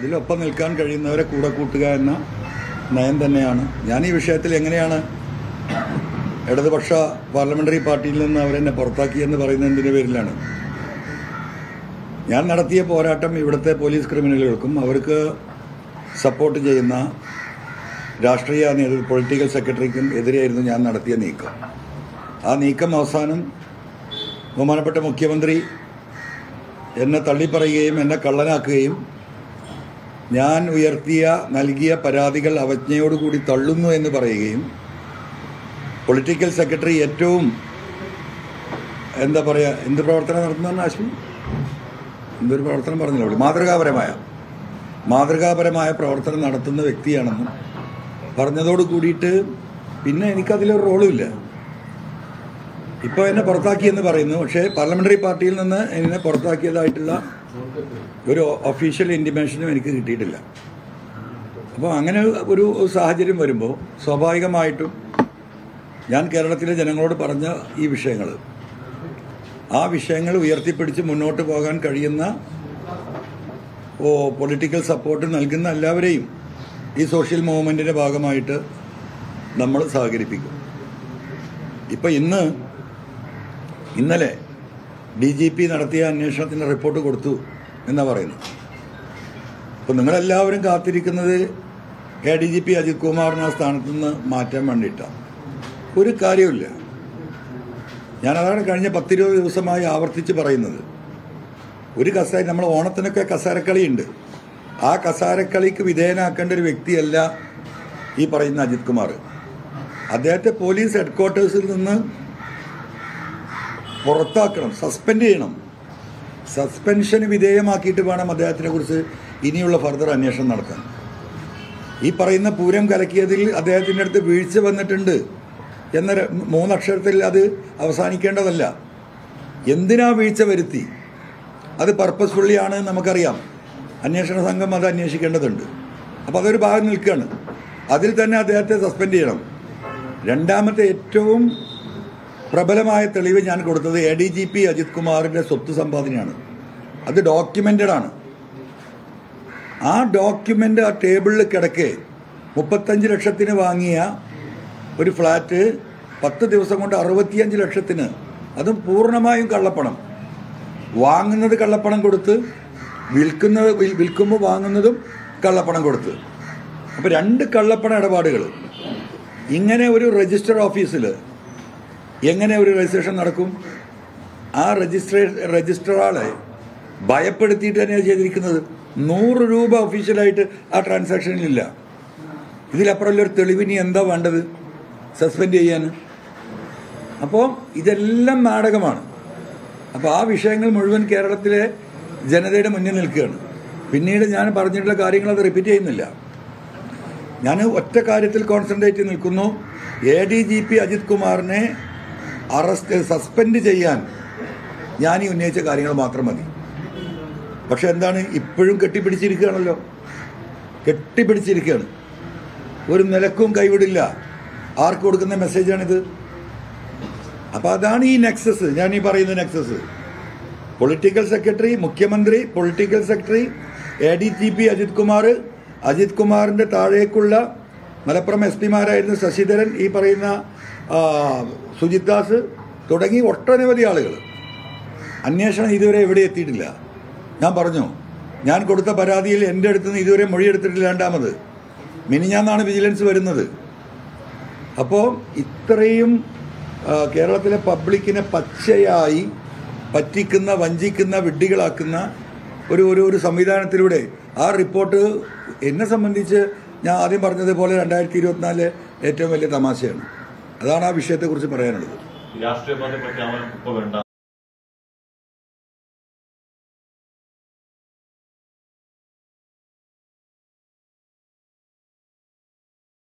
അതിലൊപ്പം നിൽക്കാൻ കഴിയുന്നവരെ കൂടെ കൂട്ടുക എന്ന നയം തന്നെയാണ് ഞാൻ ഈ വിഷയത്തിൽ എങ്ങനെയാണ് ഇടതുപക്ഷ പാർലമെന്ററി പാർട്ടിയിൽ നിന്ന് അവരെന്നെ പുറത്താക്കിയെന്ന് പറയുന്നതിൻ്റെ പേരിലാണ് ഞാൻ നടത്തിയ പോരാട്ടം ഇവിടുത്തെ പോലീസ് ക്രിമിനലുകൾക്കും അവർക്ക് സപ്പോർട്ട് ചെയ്യുന്ന രാഷ്ട്രീയ നേതൃ പൊളിറ്റിക്കൽ സെക്രട്ടറിക്കും എതിരെയായിരുന്നു ഞാൻ നടത്തിയ നീക്കം ആ നീക്കം അവസാനം ബഹുമാനപ്പെട്ട മുഖ്യമന്ത്രി എന്നെ തള്ളിപ്പറയുകയും എന്നെ കള്ളനാക്കുകയും ഞാൻ ഉയർത്തിയ നൽകിയ പരാതികൾ അവജ്ഞയോടുകൂടി തള്ളുന്നു എന്ന് പറയുകയും പൊളിറ്റിക്കൽ സെക്രട്ടറി ഏറ്റവും എന്താ പറയുക എന്ത് പ്രവർത്തനം നടത്തുന്നതാണ് ആശ്വി എന്തൊരു പ്രവർത്തനം പറഞ്ഞില്ല അവിടെ മാതൃകാപരമായ മാതൃകാപരമായ പ്രവർത്തനം നടത്തുന്ന വ്യക്തിയാണെന്നും പറഞ്ഞതോട് കൂടിയിട്ട് പിന്നെ എനിക്കതിലൊരു റോളുമില്ല ഇപ്പോൾ എന്നെ പുറത്താക്കിയെന്ന് പറയുന്നു പക്ഷേ പാർലമെന്ററി പാർട്ടിയിൽ നിന്ന് എന്നെ പുറത്താക്കിയതായിട്ടുള്ള ഒരു ഒഫീഷ്യൽ ഇൻറ്റിമേഷനും എനിക്ക് കിട്ടിയിട്ടില്ല അപ്പോൾ അങ്ങനെ ഒരു സാഹചര്യം വരുമ്പോൾ സ്വാഭാവികമായിട്ടും ഞാൻ കേരളത്തിലെ ജനങ്ങളോട് പറഞ്ഞ ഈ വിഷയങ്ങൾ ആ വിഷയങ്ങൾ ഉയർത്തിപ്പിടിച്ച് മുന്നോട്ട് പോകാൻ കഴിയുന്ന ഓ പൊളിറ്റിക്കൽ സപ്പോർട്ട് നൽകുന്ന എല്ലാവരെയും ഈ സോഷ്യൽ മൂവ്മെൻറ്റിൻ്റെ ഭാഗമായിട്ട് നമ്മൾ സഹകരിപ്പിക്കും ഇപ്പം ഇന്ന് ഇന്നലെ ഡി ജി പി നടത്തിയ അന്വേഷണത്തിൻ്റെ റിപ്പോർട്ട് കൊടുത്തു എന്നാണ് പറയുന്നത് അപ്പോൾ നിങ്ങളെല്ലാവരും കാത്തിരിക്കുന്നത് A D G P Ajith കുമാറിനെ ആ സ്ഥാനത്ത് നിന്ന് മാറ്റാൻ വേണ്ടിയിട്ടാണ് ഒരു കാര്യമില്ല ഞാനതാണ് കഴിഞ്ഞ പത്തിരുപത് ദിവസമായി ആവർത്തിച്ച് പറയുന്നത് ഒരു കസേര നമ്മൾ ഓണത്തിനൊക്കെ കസാരക്കളിയുണ്ട് ആ കസാരക്കളിക്ക് വിധേയനാക്കേണ്ട ഒരു വ്യക്തിയല്ല ഈ പറയുന്ന അജിത് കുമാർ അദ്ദേഹത്തെ പോലീസ് ഹെഡ്ക്വാർട്ടേഴ്സിൽ നിന്ന് പുറത്താക്കണം സസ്പെൻഡ് ചെയ്യണം സസ്പെൻഷന് വിധേയമാക്കിയിട്ട് വേണം അദ്ദേഹത്തിനെ കുറിച്ച് ഇനിയുള്ള ഫർദർ അന്വേഷണം നടത്താൻ ഈ പറയുന്ന പൂരം കലക്കിയതിൽ അദ്ദേഹത്തിൻ്റെ അടുത്ത് വീഴ്ച വന്നിട്ടുണ്ട് എന്ന ര- മൂന്നക്ഷരത്തിൽ അത് അവസാനിക്കേണ്ടതല്ല എന്തിനാ വീഴ്ച വരുത്തി അത് പർപ്പസ്ഫുള്ളി ആണ് നമുക്കറിയാം അന്വേഷണ സംഘം അത് അന്വേഷിക്കേണ്ടതുണ്ട് അപ്പോൾ അതൊരു ഭാഗം നിൽക്കുകയാണ് അതിൽ തന്നെ അദ്ദേഹത്തെ സസ്പെൻഡ് ചെയ്യണം രണ്ടാമത്തെ ഏറ്റവും പ്രബലമായ തെളിവ് ഞാൻ കൊടുത്തത് A D G P Ajith കുമാറിൻ്റെ സ്വത്ത് സമ്പാദനയാണ് അത് ഡോക്യുമെൻ്റഡ് ആണ് ആ ഡോക്യുമെൻ്റ് ആ ടേബിളിൽ കിടക്കെ മുപ്പത്തഞ്ച് ലക്ഷത്തിന് വാങ്ങിയ ഒരു ഫ്ലാറ്റ് പത്ത് ദിവസം കൊണ്ട് അറുപത്തിയഞ്ച് ലക്ഷത്തിന് അതും പൂർണ്ണമായും കള്ളപ്പണം വാങ്ങുന്നത് കള്ളപ്പണം കൊടുത്ത് വിൽക്കുന്നത് വിൽ- വിൽക്കുമ്പോൾ വാങ്ങുന്നതും കള്ളപ്പണം കൊടുത്ത് അപ്പോൾ രണ്ട് കള്ളപ്പണ ഇടപാടുകൾ ഇങ്ങനെ ഒരു രജിസ്റ്റർ ഓഫീസിൽ എങ്ങനെ ഒരു രജിസ്ട്രേഷൻ നടക്കും ആ രജിസ്ട്രേ രജിസ്ട്രാളെ ഭയപ്പെടുത്തിയിട്ട് തന്നെയാണ് ചെയ്തിരിക്കുന്നത് നൂറ് രൂപ ഒഫീഷ്യലായിട്ട് ആ ട്രാൻസാക്ഷനിലില്ല ഇതിലപ്പുറമുള്ള ഒരു തെളിവിനി എന്താ വേണ്ടത് സസ്പെൻഡ് ചെയ്യാൻ അപ്പോൾ ഇതെല്ലാം നാടകമാണ് അപ്പോൾ ആ വിഷയങ്ങൾ മുഴുവൻ കേരളത്തിലെ ജനതയുടെ മുന്നിൽ നിൽക്കുകയാണ് പിന്നീട് ഞാൻ പറഞ്ഞിട്ടുള്ള കാര്യങ്ങൾ അത് റിപ്പീറ്റ് ചെയ്യുന്നില്ല ഞാൻ ഒറ്റ കാര്യത്തിൽ കോൺസെൻട്രേറ്റ് നിൽക്കുന്നു A D G P Ajith കുമാറിനെ അറസ്റ്റ് സസ്പെൻഡ് ചെയ്യാൻ ഞാൻ ഈ ഉന്നയിച്ച കാര്യങ്ങൾ മാത്രം മതി പക്ഷെ എന്താണ് ഇപ്പോഴും കെട്ടിപ്പിടിച്ചിരിക്കുകയാണല്ലോ കെട്ടിപ്പിടിച്ചിരിക്കുകയാണ് ഒരു നിലക്കും കൈവിടില്ല ആർക്ക് കൊടുക്കുന്ന മെസ്സേജാണിത് അപ്പോൾ അതാണ് ഈ നെക്സസ് ഞാൻ ഈ പറയുന്ന നെക്സസ് പൊളിറ്റിക്കൽ സെക്രട്ടറി മുഖ്യമന്ത്രി political secretary A D G P Ajith Kumar Ajith കുമാറിൻ്റെ താഴേക്കുള്ള മലപ്പുറം എസ് പിമാരായിരുന്ന ശശിധരൻ ഈ പറയുന്ന ആ, സുജിത് ദാസ് തുടങ്ങി ഒട്ടനവധി ആളുകൾ അന്വേഷണം ഇതുവരെ എവിടെ എത്തിയിട്ടില്ല ഞാൻ പറഞ്ഞു ഞാൻ കൊടുത്ത പരാതിയിൽ എൻ്റെ അടുത്ത് നിന്ന് ഇതുവരെ മൊഴിയെടുത്തിട്ടില്ല രണ്ടാമത് മിനിഞ്ഞാന്നാണ് വിജിലൻസ് വരുന്നത് അപ്പോൾ ഇത്രയും ആ, കേരളത്തിലെ പബ്ലിക്കിനെ പച്ചയായി പറ്റിക്കുന്ന വഞ്ചിക്കുന്ന വിഡ്ഢികളാക്കുന്ന ഒരു ഒരു ഒരു സംവിധാനത്തിലൂടെ ആ റിപ്പോർട്ട് എന്നെ സംബന്ധിച്ച് ഞാൻ ആദ്യം പറഞ്ഞതുപോലെ രണ്ടായിരത്തി ഇരുപത്തിനാല് ഏറ്റവും വലിയ തമാശയാണ് അതാണ് ആ വിഷയത്തെക്കുറിച്ച് പറയാനുള്ളത് രാഷ്ട്രീയ പാർട്ടി പ്രഖ്യാപനം ഇപ്പൊ വേണ്ട